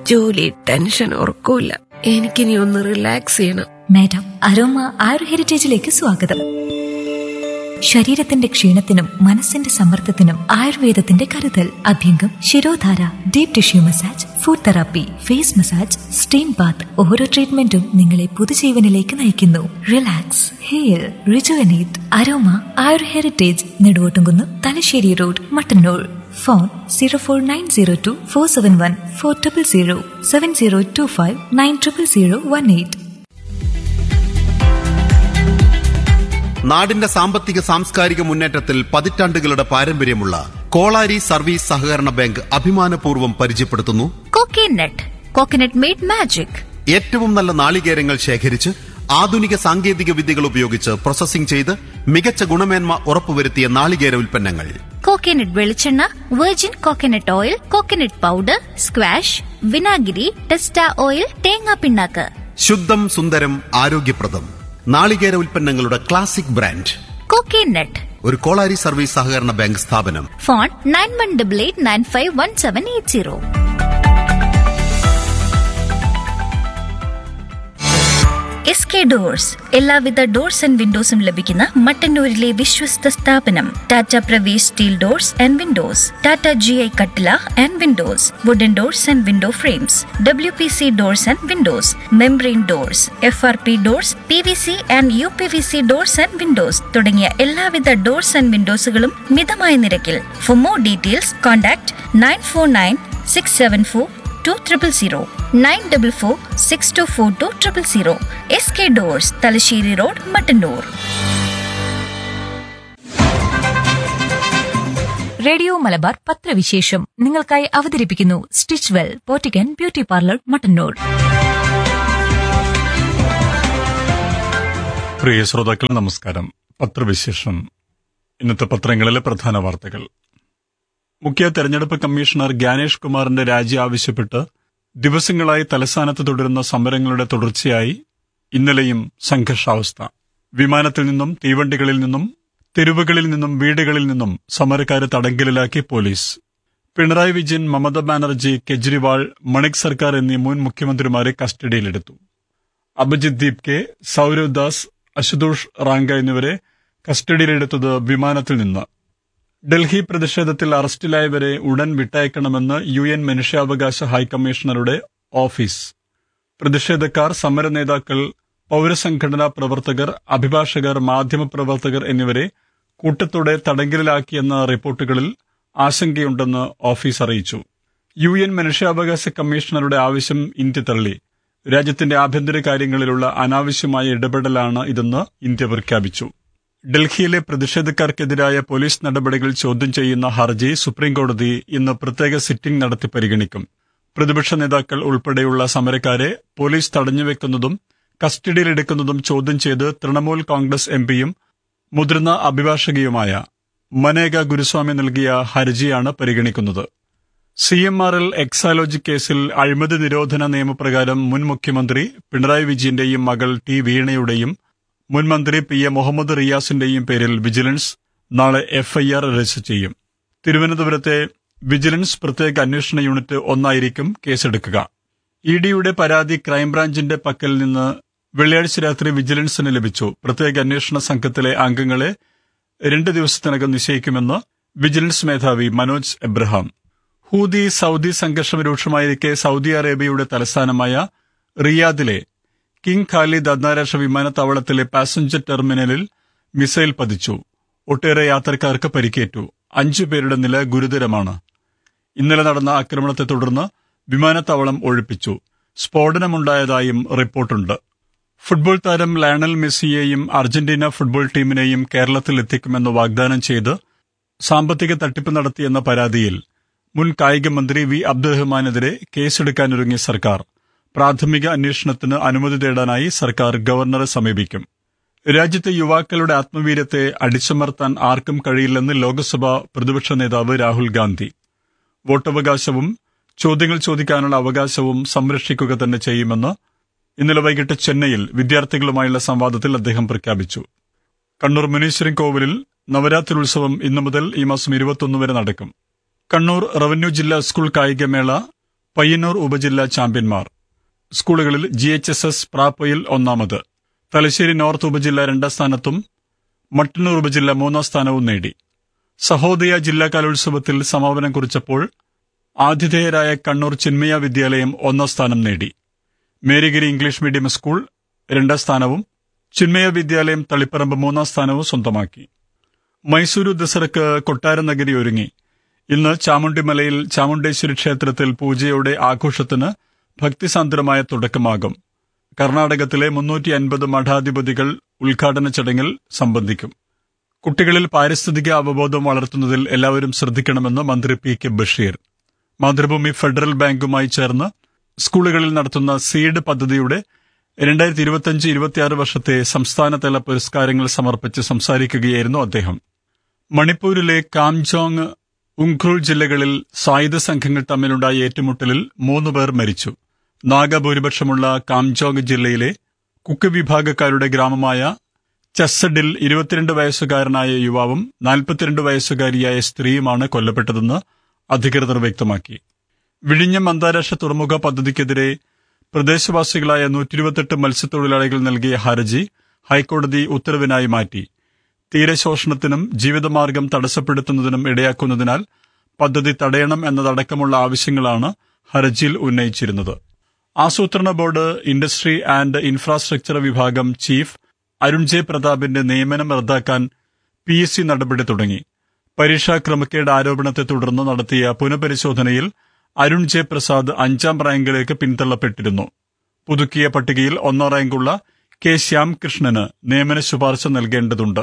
ജോലി ടെൻഷൻ ഉറക്കൂല എനിക്കിനി ഒന്ന് റിലാക്സ് ചെയ്യണം മാഡം അരോമ ആയുർ ഹെറിറ്റേജിലേക്ക് സ്വാഗതം ശരീരത്തിന്റെ ക്ഷീണത്തിനും മനസ്സിന്റെ സമ്മർദ്ദത്തിനും ആയുർവേദത്തിന്റെ കരുതൽ abhyangam shirodhara deep tissue massage food therapy face massage steam bath ഓരോ ട്രീറ്റ്മെന്റും നിങ്ങളെ പുതുജീവനിലേക്ക് നയിക്കുന്നു relax hair rejuvenate aroma Ayur heritage Neduvottumkunnu Thalassery road Mattannur phone zero four nine zero two four seven one four triple zero seven zero two five nine triple zero one eight നാടിന്റെ സാമ്പത്തിക സാംസ്കാരിക മുന്നേറ്റത്തിൽ പതിറ്റാണ്ടുകളുടെ പാരമ്പര്യമുള്ള കോളാരി സർവീസ് സഹകരണ ബാങ്ക് അഭിമാനപൂർവ്വം പരിചയപ്പെടുത്തുന്നു കോക്കനട്ട് കോക്കനട്ട് മെയ്ഡ് മാജിക് ഏറ്റവും നല്ല നാളികേരങ്ങൾ ശേഖരിച്ച് ആധുനിക സാങ്കേതിക വിദ്യകൾ ഉപയോഗിച്ച് പ്രോസസ്സിംഗ് ചെയ്ത് മികച്ച ഗുണമേന്മ ഉറപ്പുവരുത്തിയ നാളികേര ഉൽപ്പന്നങ്ങൾ കോക്കനട്ട് വെളിച്ചെണ്ണ virgin coconut oil coconut powder squash വിനാഗിരി ടെസ്റ്റ ഓയിൽ തേങ്ങാ പിണ്ണാക്ക് ശുദ്ധം സുന്ദരം ആരോഗ്യപ്രദം നാളികേര ഉൽപ്പന്നങ്ങളുടെ ക്ലാസിക് ബ്രാൻഡ് കോക്കനട്ട് ഒരു കോളാരി സർവീസ് സഹകരണ ബാങ്ക് സ്ഥാപനം phone nine one double eight nine five one seven eight zero S K doors എല്ലാവിധ ഡോർസ് ആൻഡ് വിൻഡോസും ലഭിക്കുന്ന മട്ടന്നൂരിലെ വിശ്വസ്ത സ്ഥാപനം Tata Pravesh steel doors and windows Tata G I കട്ടില and windows wooden doors and window frames W P C doors and windows membrane doors F R P doors P V C and U P V C doors and Windows തുടങ്ങിയ എല്ലാവിധ doors and വിൻഡോസുകളും മിതമായ നിരക്കിൽ for more details contact nine four nine six seven four two triple zero nine double four six two four two triple zero S K doors Thalassery road Mattannur radio Malabar പത്രവിശേഷം നിങ്ങൾക്കായി അവതരിപ്പിക്കുന്നു stitch well boutique and beauty parlour Mattannur പ്രിയ ശ്രോതാക്കൾ നമസ്കാരം പത്രവിശേഷം ഇന്നത്തെ പത്രങ്ങളിലെ പ്രധാന വാർത്തകൾ മുഖ്യ തെരഞ്ഞെടുപ്പ് കമ്മീഷണർ ഗ്യാനേഷ് കുമാറിന്റെ രാജി ആവശ്യപ്പെട്ട് ദിവസങ്ങളായി തലസ്ഥാനത്ത് തുടരുന്ന സമരങ്ങളുടെ തുടർച്ചയായി ഇന്നലെയും സംഘർഷാവസ്ഥ വിമാനത്തിൽ നിന്നും തീവണ്ടികളിൽ നിന്നും തെരുവുകളിൽ നിന്നും വീടുകളിൽ നിന്നും സമരക്കാരെ തടങ്കലിലാക്കി പോലീസ് പിണറായി വിജയൻ മമത ബാനർജി കെജ്രിവാൾ മണിക് സർക്കാർ എന്നീ മുൻ മുഖ്യമന്ത്രിമാരെ കസ്റ്റഡിയിലെടുത്തു അഭിജിത് ദീപ് കെ സൌരവ് ദാസ് അശുതോഷ് റാങ്ക എന്നിവരെ കസ്റ്റഡിയിലെടുത്തത് വിമാനത്തിൽ നിന്ന് ഡൽഹി പ്രതിഷേധത്തിൽ അറസ്റ്റിലായവരെ ഉടൻ വിട്ടയക്കണമെന്ന് യു എൻ മനുഷ്യാവകാശ ഹൈക്കമ്മീഷണറുടെ ഓഫീസ് പ്രതിഷേധക്കാർ സമര നേതാക്കൾ പൌരസംഘടനാ പ്രവർത്തകർ അഭിഭാഷകർ മാധ്യമപ്രവർത്തകർ എന്നിവരെ കൂട്ടത്തോടെ തടങ്കലിലാക്കിയെന്ന റിപ്പോർട്ടുകളിൽ ആശങ്കയുണ്ടെന്ന് ഓഫീസ് അറിയിച്ചു യു എൻ മനുഷ്യാവകാശ കമ്മീഷണറുടെ ആവശ്യം ഇന്ത്യ തള്ളി രാജ്യത്തിന്റെ ആഭ്യന്തര കാര്യങ്ങളിലുള്ള അനാവശ്യമായ ഇടപെടലാണ് ഇതെന്ന് ഇന്ത്യ പ്രഖ്യാപിച്ചു ഡൽഹിയിലെ പ്രതിഷേധക്കാർക്കെതിരായ പോലീസ് നടപടികൾ ചോദ്യം ചെയ്യുന്ന ഹർജി സുപ്രീംകോടതി ഇന്ന് പ്രത്യേക സിറ്റിംഗ് നടത്തി പരിഗണിക്കും പ്രതിപക്ഷ നേതാക്കൾ ഉൾപ്പെടെയുള്ള സമരക്കാരെ പോലീസ് തടഞ്ഞുവെക്കുന്നതും കസ്റ്റഡിയിലെടുക്കുന്നതും ചോദ്യം ചെയ്ത് തൃണമൂൽ കോൺഗ്രസ് എംപിയും മുതിർന്ന അഭിഭാഷകയുമായ മനേക ഗുരുസ്വാമി നൽകിയ ഹർജിയാണ് പരിഗണിക്കുന്നത് C M R L Exalogic കേസിൽ അഴിമതി നിരോധന നിയമപ്രകാരം മുൻ മുഖ്യമന്ത്രി പിണറായി വിജയന്റെയും മകൾ ടി വീണയുടെയും മുൻ മന്ത്രി പി എ മുഹമ്മദ് റിയാസിന്റെയും പേരിൽ വിജിലൻസ് നാളെ എഫ്ഐആർ രജിസ്റ്റർ ചെയ്യും തിരുവനന്തപുരത്തെ വിജിലൻസ് പ്രത്യേക അന്വേഷണ യൂണിറ്റ് ഒന്നായിരിക്കും കേസെടുക്കുക ഇ ഡിയുടെ പരാതി ക്രൈംബ്രാഞ്ചിന്റെ പക്കൽ നിന്ന് വെള്ളിയാഴ്ച രാത്രി വിജിലൻസിന് ലഭിച്ചു പ്രത്യേക അന്വേഷണ സംഘത്തിലെ അംഗങ്ങളെ രണ്ട് ദിവസത്തിനകം നിശ്ചയിക്കുമെന്ന് വിജിലൻസ് മേധാവി മനോജ് എബ്രഹാം ഹൂതി സൗദി സംഘർഷം രൂക്ഷമായിരിക്കെ സൗദി അറേബ്യയുടെ തലസ്ഥാനമായ റിയാദിലെ കിങ് ഖാലിദ് അന്താരാഷ്ട്ര വിമാനത്താവളത്തിലെ പാസഞ്ചർ ടെർമിനലിൽ മിസൈൽ പതിച്ചു ഒട്ടേറെ യാത്രക്കാർക്ക് പരിക്കേറ്റു അഞ്ചു പേരുടെ നില ഗുരുതരമാണ് ഇന്നലെ നടന്ന ആക്രമണത്തെ തുടർന്ന് വിമാനത്താവളം ഒഴിപ്പിച്ചു സ്ഫോടനമുണ്ടായതായും റിപ്പോർട്ടുണ്ട് ഫുട്ബോൾ താരം ലയണൽ മെസ്സിയെയും അർജന്റീന ഫുട്ബോൾ ടീമിനെയും കേരളത്തിൽ എത്തിക്കുമെന്ന് വാഗ്ദാനം ചെയ്ത് സാമ്പത്തിക തട്ടിപ്പ് നടത്തിയെന്ന പരാതിയിൽ മുൻ കായിക മന്ത്രി വി അബ്ദുറഹ്മാനെതിരെ കേസെടുക്കാനൊരുങ്ങിയ സർക്കാർ പ്രാഥമിക അന്വേഷണത്തിന് അനുമതി തേടാനായി സർക്കാർ ഗവർണറെ സമീപിക്കും രാജ്യത്തെ യുവാക്കളുടെ ആത്മവീര്യത്തെ അടിച്ചമർത്താൻ ആർക്കും കഴിയില്ലെന്ന് ലോക്സഭാ പ്രതിപക്ഷ നേതാവ് രാഹുൽ ഗാന്ധി വോട്ടവകാശവും ചോദ്യങ്ങൾ ചോദിക്കാനുള്ള അവകാശവും സംരക്ഷിക്കുക തന്നെ ചെയ്യുമെന്ന് ഇന്നലെ വൈകിട്ട് ചെന്നൈയിൽ വിദ്യാർത്ഥികളുമായുള്ള സംവാദത്തിൽ അദ്ദേഹം പ്രഖ്യാപിച്ചു കണ്ണൂർ മുനീശ്വരൻ കോവിലിൽ നവരാത്രി ഉത്സവം ഇന്നു മുതൽ ഈ മാസം ഇരുപത്തൊന്ന് വരെ നടക്കും കണ്ണൂർ റവന്യൂ ജില്ലാ സ്കൂൾ കായികമേള പയ്യന്നൂർ ഉപജില്ലാ ചാമ്പ്യന്മാർ സ്കൂളുകളിൽ G H S S Prappoyil ഒന്നാമത് തലശ്ശേരി നോർത്ത് ഉപജില്ല രണ്ടാം സ്ഥാനത്തും മട്ടന്നൂർ ഉപജില്ല മൂന്നാം സ്ഥാനവും നേടി സഹോദയ ജില്ലാ കലോത്സവത്തിൽ സമാപനം കുറിച്ചപ്പോൾ ആതിഥേയരായ കണ്ണൂർ ചിന്മയ വിദ്യാലയം ഒന്നാം സ്ഥാനം നേടി മേരിഗിരി ഇംഗ്ലീഷ് മീഡിയം സ്കൂൾ രണ്ടാം സ്ഥാനവും ചിന്മയ വിദ്യാലയം തളിപ്പറമ്പ് മൂന്നാം സ്ഥാനവും സ്വന്തമാക്കി മൈസൂരു ദസറക്ക് കൊട്ടാര നഗരി ഒരുങ്ങി ഇന്ന് ചാമുണ്ടിമലയിൽ ചാമുണ്ടേശ്വരി ക്ഷേത്രത്തിൽ പൂജയോടെ ആഘോഷത്തിന് ഭക്തിസാന്ദ്രമായ തുടക്കമാകും കർണാടകത്തിലെ മുന്നൂറ്റി അൻപത് മഠാധിപതികൾ ഉദ്ഘാടന ചടങ്ങിൽ സംബന്ധിക്കും കുട്ടികളിൽ പാരിസ്ഥിതിക അവബോധം വളർത്തുന്നതിൽ എല്ലാവരും ശ്രദ്ധിക്കണമെന്ന് മന്ത്രി P K Basheer Mathrubhumi Federal ബാങ്കുമായി ചേർന്ന് സ്കൂളുകളിൽ നടത്തുന്ന സീഡ് പദ്ധതിയുടെ രണ്ടായിരത്തി ഇരുപത്തിയഞ്ച് ഇരുപത്തിയാറ് വർഷത്തെ സംസ്ഥാനതല പുരസ്കാരങ്ങൾ സമർപ്പിച്ച് സംസാരിക്കുകയായിരുന്നു അദ്ദേഹം മണിപ്പൂരിലെ കാംജോങ് ഉംഖ്രുൾ ജില്ലകളിൽ സായുധ സംഘങ്ങൾ തമ്മിലുണ്ടായ ഏറ്റുമുട്ടലിൽ മൂന്നുപേർ മരിച്ചു നാഗഭൂരിപക്ഷമുള്ള കാംജോങ് ജില്ലയിലെ കുക്ക് വിഭാഗക്കാരുടെ ഗ്രാമമായ ചസ്സഡിൽ ഇരുപത്തിരണ്ട് വയസ്സുകാരനായ യുവാവും നാൽപ്പത്തിരണ്ട് വയസ്സുകാരിയായ സ്ത്രീയുമാണ് കൊല്ലപ്പെട്ടതെന്ന് അധികൃതർ വ്യക്തമാക്കി വിഴിഞ്ഞം അന്താരാഷ്ട്ര തുറമുഖ പദ്ധതിക്കെതിരെ പ്രദേശവാസികളായ നൂറ്റിരുപത്തെട്ട് മത്സ്യത്തൊഴിലാളികൾ നൽകിയ ഹർജി ഹൈക്കോടതി ഉത്തരവിനായി മാറ്റി തീരശോഷണത്തിനും ജീവിതമാർഗം തടസ്സപ്പെടുത്തുന്നതിനും ഇടയാക്കുന്നതിനാൽ പദ്ധതി തടയണം എന്നതടക്കമുള്ള ആവശ്യങ്ങളാണ് ഹർജിയിൽ ഉന്നയിച്ചിരുന്നത് ആസൂത്രണ ബോർഡ് ഇൻഡസ്ട്രി ആൻഡ് ഇൻഫ്രാസ്ട്രക്ചർ വിഭാഗം ചീഫ് അരുൺ ജെ പ്രതാപിന്റെ നിയമനം റദ്ദാക്കാൻ പി എസ് സി നടപടി തുടങ്ങി പരീക്ഷാ ക്രമക്കേട് ആരോപണത്തെ തുടർന്ന് നടത്തിയ പുനഃപരിശോധനയിൽ അരുൺ ജെ പ്രസാദ് അഞ്ചാം റാങ്കിലേക്ക് പിന്തള്ളപ്പെട്ടിരുന്നു പുതുക്കിയ പട്ടികയിൽ ഒന്നാം റാങ്കുള്ള കെ ശ്യാംകൃഷ്ണന് നിയമന ശുപാർശ നൽകേണ്ടതുണ്ട്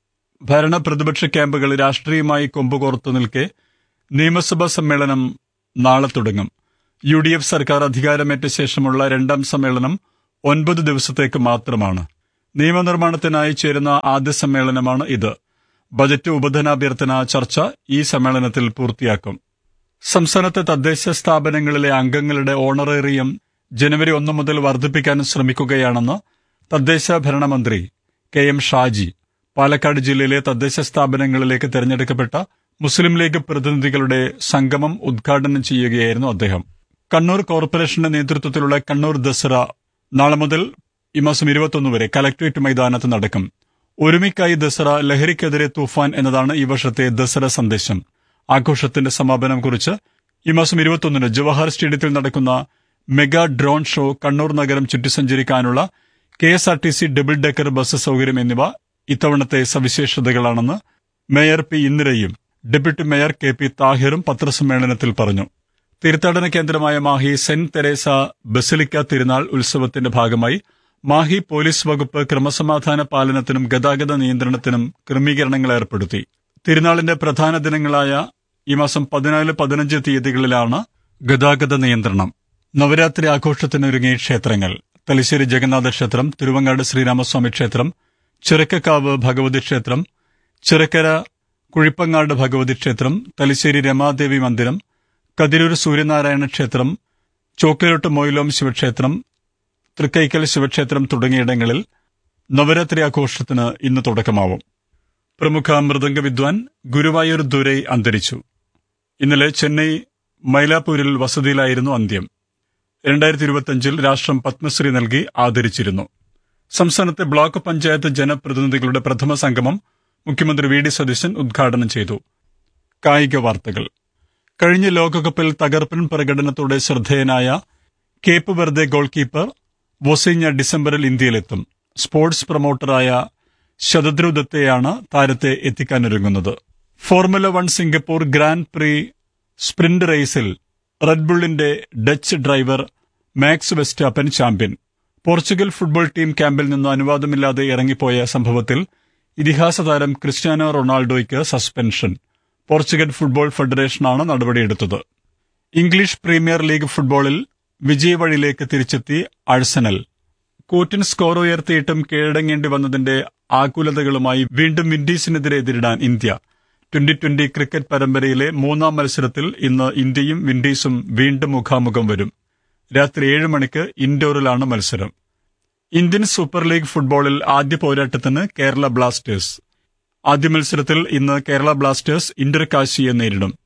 ഭരണ പ്രതിപക്ഷ ക്യാമ്പുകൾ രാഷ്ട്രീയമായി കൊമ്പുകോർത്തു നിൽക്കെ നിയമസഭാ സമ്മേളനം നാളെ തുടങ്ങും യു ഡി എഫ് സർക്കാർ അധികാരമേറ്റ ശേഷമുള്ള രണ്ടാം സമ്മേളനം ഒൻപത് ദിവസത്തേക്ക് മാത്രമാണ് നിയമനിർമ്മാണത്തിനായി ചേരുന്ന ആദ്യ സമ്മേളനമാണ് ഇത് ബജറ്റ് ഉപധനാഭ്യർത്ഥന ചർച്ച ഈ സമ്മേളനത്തിൽ പൂർത്തിയാക്കും സംസ്ഥാനത്തെ തദ്ദേശ സ്ഥാപനങ്ങളിലെ അംഗങ്ങളുടെ ഓണറേറിയം ജനുവരി ഒന്ന് മുതൽ വർദ്ധിപ്പിക്കാൻ ശ്രമിക്കുകയാണെന്ന് തദ്ദേശ ഭരണമന്ത്രി കെ എം ഷാജി പാലക്കാട് ജില്ലയിലെ തദ്ദേശ സ്ഥാപനങ്ങളിലേക്ക് തെരഞ്ഞെടുക്കപ്പെട്ട മുസ്ലിം ലീഗ് പ്രതിനിധികളുടെ സംഗമം ഉദ്ഘാടനം ചെയ്യുകയായിരുന്നു അദ്ദേഹം കണ്ണൂർ കോർപ്പറേഷന്റെ നേതൃത്വത്തിലുള്ള കണ്ണൂർ ദസറ നാളെ മുതൽ ഈ മാസം ഇരുപത്തൊന്ന് വരെ കലക്ട്രേറ്റ് മൈതാനത്ത് നടക്കും ഒരുമിക്കായി ദസറ ലഹരിക്കെതിരെ തൂഫാൻ എന്നതാണ് ഈ വർഷത്തെ ദസറ സന്ദേശം ആഘോഷത്തിന്റെ സമാപനം കുറിച്ച് ഈ മാസം ഇരുപത്തൊന്നിന് ജവഹർ സ്റ്റേഡിയത്തിൽ നടക്കുന്ന മെഗാ ഡ്രോൺ ഷോ കണ്ണൂർ നഗരം ചുറ്റിസഞ്ചരിക്കാനുള്ള K S R T C double decker bus സൗകര്യം എന്നിവ ഇത്തവണത്തെ സവിശേഷതകളാണെന്ന് മേയർ പി ഇന്ദിരയും ഡെപ്യൂട്ടി മേയർ കെ പി താഹിറും പത്രസമ്മേളനത്തിൽ പറഞ്ഞു തീർത്ഥാടന കേന്ദ്രമായ മാഹി സെന്റ് തെരേസ ബസിലിക്ക തിരുനാൾ ഉത്സവത്തിന്റെ ഭാഗമായി മാഹി പോലീസ് വകുപ്പ് ക്രമസമാധാന പാലനത്തിനും ഗതാഗത നിയന്ത്രണത്തിനും ക്രമീകരണങ്ങൾ ഏർപ്പെടുത്തി തിരുനാളിന്റെ പ്രധാന ദിനങ്ങളായ ഈ മാസം പതിനാല് പതിനഞ്ച് തീയതികളിലാണ് ഗതാഗത നിയന്ത്രണം നവരാത്രി ആഘോഷത്തിനൊരുങ്ങി ക്ഷേത്രങ്ങൾ തലശ്ശേരി ജഗന്നാഥ ക്ഷേത്രം തിരുവങ്ങാട് ശ്രീരാമസ്വാമി ക്ഷേത്രം ചിറക്കക്കാവ് ഭഗവതി ക്ഷേത്രം ചിറക്കര കുഴിപ്പങ്ങാട് ഭഗവതി ക്ഷേത്രം തലശ്ശേരി രമാദേവി മന്ദിരം കതിരൂർ സൂര്യനാരായണ ക്ഷേത്രം ചോക്കിലോട്ട് മൊയിലോം ശിവക്ഷേത്രം തൃക്കൈക്കൽ ശിവക്ഷേത്രം തുടങ്ങിയിടങ്ങളിൽ നവരാത്രി ആഘോഷത്തിന് ഇന്ന് തുടക്കമാവും പ്രമുഖ മൃദംഗ വിദ്വാൻ ഗുരുവായൂർ ദുരൈ അന്തരിച്ചു ഇന്നലെ ചെന്നൈ മൈലാപ്പൂരിൽ വസതിയിലായിരുന്നു അന്ത്യം രണ്ടായിരത്തി ഇരുപത്തിയഞ്ചിൽ രാഷ്ട്രം പത്മശ്രീ നൽകി ആദരിച്ചിരുന്നു സംസ്ഥാനത്തെ ബ്ലോക്ക് പഞ്ചായത്ത് ജനപ്രതിനിധികളുടെ പ്രഥമ സംഗമം മുഖ്യമന്ത്രി വി ഡി സതീശൻ ഉദ്ഘാടനം ചെയ്തു കായിക വാർത്തകൾ കഴിഞ്ഞ ലോകകപ്പിൽ തകർപ്പൻ പ്രകടനത്തോടെ ശ്രദ്ധേയനായ Cape Verde goalkeeper Vozinha ഡിസംബറിൽ ഇന്ത്യയിലെത്തും സ്പോർട്സ് പ്രൊമോട്ടറായ ശതദ്രു ദത്തയാണ് താരത്തെ എത്തിക്കാനൊരുങ്ങുന്നത് Formula One Singapore Grand Prix sprint റേസിൽ റെഡ്ബുള്ളിന്റെ Dutch driver Max Verstappen champion Portugal football team ക്യാമ്പിൽ നിന്ന് അനുവാദമില്ലാതെ ഇറങ്ങിപ്പോയ സംഭവത്തിൽ ഇതിഹാസ താരം ക്രിസ്ത്യാനോ റൊണാൾഡോയ്ക്ക് സസ്പെൻഷൻ പോർച്ചുഗൽ ഫുട്ബോൾ ഫെഡറേഷനാണ് നടപടിയെടുത്തത് ഇംഗ്ലീഷ് പ്രീമിയർ ലീഗ് ഫുട്ബോളിൽ വിജയവഴിയിലേക്ക് തിരിച്ചെത്തി അഴ്സനൽ കൂറ്റൻ സ്കോർ ഉയർത്തിയിട്ടും കീഴടങ്ങേണ്ടി വന്നതിന്റെ ആകുലതകളുമായി വീണ്ടും വിൻഡീസിനെതിരെ എതിരിടാൻ ഇന്ത്യ ട്വന്റി ട്വന്റി ക്രിക്കറ്റ് പരമ്പരയിലെ മൂന്നാം മത്സരത്തിൽ ഇന്ന് ഇന്ത്യയും വിൻഡീസും വീണ്ടും മുഖാമുഖം വരും രാത്രി ഏഴ് മണിക്ക് ഇൻഡോറിലാണ് മത്സരം ഇന്ത്യൻ സൂപ്പർ ലീഗ് ഫുട്ബോളിൽ ആദ്യ പോരാട്ടത്തിന് കേരള ബ്ലാസ്റ്റേഴ്സ് ആദ്യ മത്സരത്തിൽ ഇന്ന് കേരള ബ്ലാസ്റ്റേഴ്സ് ഇന്റർ കാശിയെ നേരിടും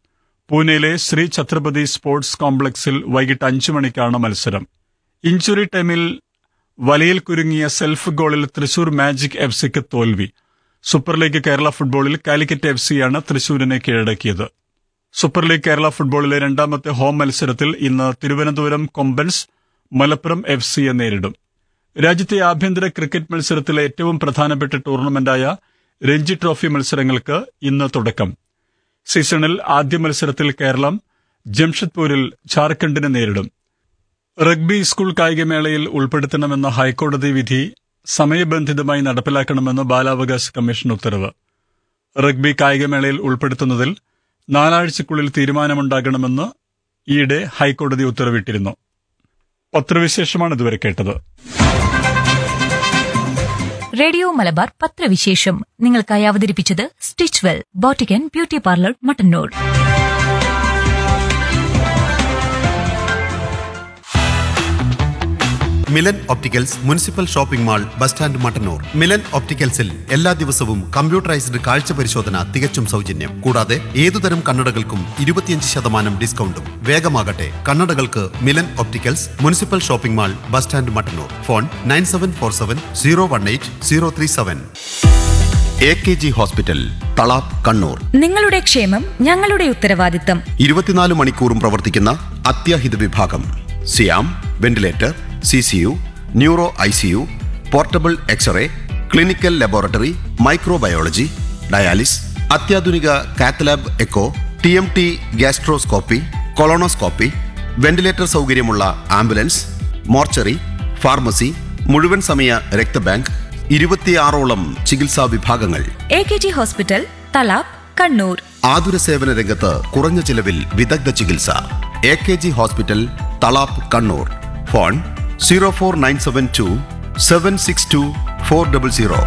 പൂനെയിലെ ശ്രീ ഛത്രപതി സ്പോർട്സ് കോംപ്ലക്സിൽ വൈകിട്ട് അഞ്ചു മണിക്കാണ് മത്സരം ഇഞ്ചുറി ടൈമിൽ വലയിൽ കുരുങ്ങിയ സെൽഫ് ഗോളിൽ തൃശൂർ മാജിക് എഫ് സിക്ക് തോൽവി സൂപ്പർ ലീഗ് കേരള ഫുട്ബോളിൽ കാലിക്കറ്റ് എഫ് സിയാണ് തൃശൂരിനെ കീഴടക്കിയത് സൂപ്പർ ലീഗ് കേരള ഫുട്ബോളിലെ രണ്ടാമത്തെ ഹോം മത്സരത്തിൽ ഇന്ന് തിരുവനന്തപുരം കൊമ്പൻസ് മലപ്പുറം എഫ് സിയെ നേരിടും രാജ്യത്തെ ആഭ്യന്തര ക്രിക്കറ്റ് മത്സരത്തിലെ ഏറ്റവും പ്രധാനപ്പെട്ട ടൂർണമെന്റായ രഞ്ജി ട്രോഫി മത്സരങ്ങൾക്ക് ഇന്ന് തുടക്കം സീസണിൽ ആദ്യ മത്സരത്തിൽ കേരളം ജംഷഡ്പൂരിൽ ഝാർഖണ്ഡിനെ നേരിടും റഗ്ബി സ്കൂൾ കായികമേളയിൽ ഉൾപ്പെടുത്തണമെന്ന ഹൈക്കോടതി വിധി സമയബന്ധിതമായി നടപ്പിലാക്കണമെന്ന് ബാലാവകാശ കമ്മീഷൻ ഉത്തരവ് റഗ്ബി കായികമേളയിൽ ഉൾപ്പെടുത്തുന്നതിൽ നാലാഴ്ചക്കുള്ളിൽ തീരുമാനമുണ്ടാകണമെന്ന് ഈയിടെ ഹൈക്കോടതി ഉത്തരവിട്ടിരുന്നു പത്രവിശേഷമാണ് ഇതുവരെ കേട്ടത് റേഡിയോ മലബാർ പത്രവിശേഷം നിങ്ങൾക്കായി അവതരിപ്പിച്ചത് stitch well boutique and beauty parlour Mattannur Milan opticals municipal shopping mall bus stand Mattannur Milan ഒപ്റ്റിക്കൽസിൽ എല്ലാ ദിവസവും കമ്പ്യൂട്ടറൈസ്ഡ് കാഴ്ച പരിശോധന തികച്ചും സൗജന്യം കൂടാതെ ഏതുതരം കണ്ണടകൾക്കും ഇരുപത്തിയഞ്ച് ശതമാനം ഡിസ്കൗണ്ടും വേഗമാകട്ടെ കണ്ണടകൾക്ക് Milan opticals municipal shopping mall bus stand Mattannur phone nine seven four seven zero one eight zero three seven A K G hospital Thalap Kannur നിങ്ങളുടെ ക്ഷേമം ഞങ്ങളുടെ ഉത്തരവാദിത്തം ഇരുപത്തിനാല് മണിക്കൂറും പ്രവർത്തിക്കുന്ന അത്യാഹിത വിഭാഗം സിയാം ventilator C C U neuro I C U portable X-ray clinical laboratory microbiology dialysis അത്യാധുനിക cath lab echo T M T gastroscopy colonoscopy ventilator സൗകര്യമുള്ള ആംബുലൻസ് മോർച്ചറി ഫാർമസി മുഴുവൻ സമയ രക്തബാങ്ക് ഇരുപത്തിയാറോളം ചികിത്സാ വിഭാഗങ്ങൾ A K G hospital Thalap Kannur ആതുര സേവന രംഗത്ത് കുറഞ്ഞ ചിലവിൽ വിദഗ്ധ ചികിത്സ A K G hospital Thalap Kannur phone zero four nine seven two seven six two four double zero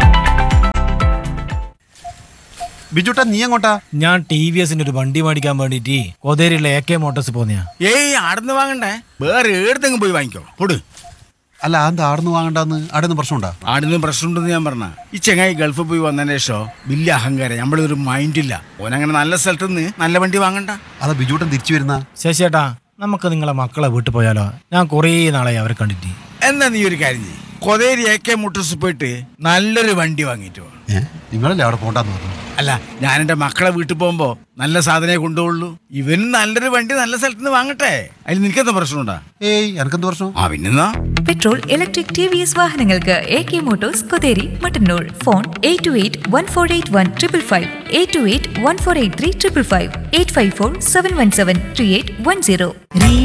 ബിജുട്ടാ നീ എങ്ങോട്ടാ ഞാൻ ടി വി എസിന്റെ ഒരു വണ്ടി മേടിക്കാൻ വേണ്ടിട്ട് കോതേരിയിലെ എ കെ മോട്ടോഴ്സ് പോന്നെയാ ഏയ് ആടുന്ന് വാങ്ങണ്ടേ വേറെ ഏടത്തെങ്കിലും പോയി വാങ്ങിക്കോ പൊട് അല്ല എന്താ ആടുന്ന് വാങ്ങണ്ടെന്ന് ആടുന്ന് പ്രശ്നമുണ്ടാ ആടുന്ന് പ്രശ്നമുണ്ടെന്ന് ഞാൻ പറഞ്ഞ ഈ ചെങ്ങായി ഗൾഫിൽ പോയി വന്നതിന് ശേഷം വലിയ അഹങ്കാരം നമ്മളൊരു മൈൻഡില്ല ഓനങ്ങനെ നല്ല സ്ഥലത്ത് നിന്ന് നല്ല വണ്ടി വാങ്ങണ്ട അതാ ബിജുട്ടൻ തിരിച്ചു വരുന്ന ശശിയേട്ടാ നമുക്ക് നിങ്ങളെ മക്കളെ വീട്ടിൽ പോയാലോ ഞാൻ കുറേ നാളായി അവരെ കണ്ടിട്ട് എന്നാ നീ ഒരു കാര്യം ചെയ്യ് കൊതേരി എ കെ മോട്ടോഴ്സ് പോയിട്ട് നല്ലൊരു വണ്ടി വാങ്ങിയിട്ട് വാ നിങ്ങളല്ലേ അവിടെ പോണ്ടെന്ന് പറഞ്ഞു അല്ല ഞാൻ എൻ്റെ മക്കളെ വീട്ടിൽ പോകുമ്പോ നല്ല സാധനമേ കൊണ്ടുപോകുള്ളൂ ഇവനും നല്ലൊരു വണ്ടി നല്ല സ്ഥലത്ത് നിന്ന് വാങ്ങട്ടെ അതിൽ നിനക്കെന്താ പ്രശ്നമുണ്ടാ ഏയ് എനക്കെന്ത് പ്രശ്നം ആ പിന്നെന്നാ petrol electric T V S വാഹനങ്ങൾക്ക് A K motors Kotheri Mattannur phone eight two eight one four eight one triple five eight two eight one four eight three triple five eight five four seven one seven three eight one zero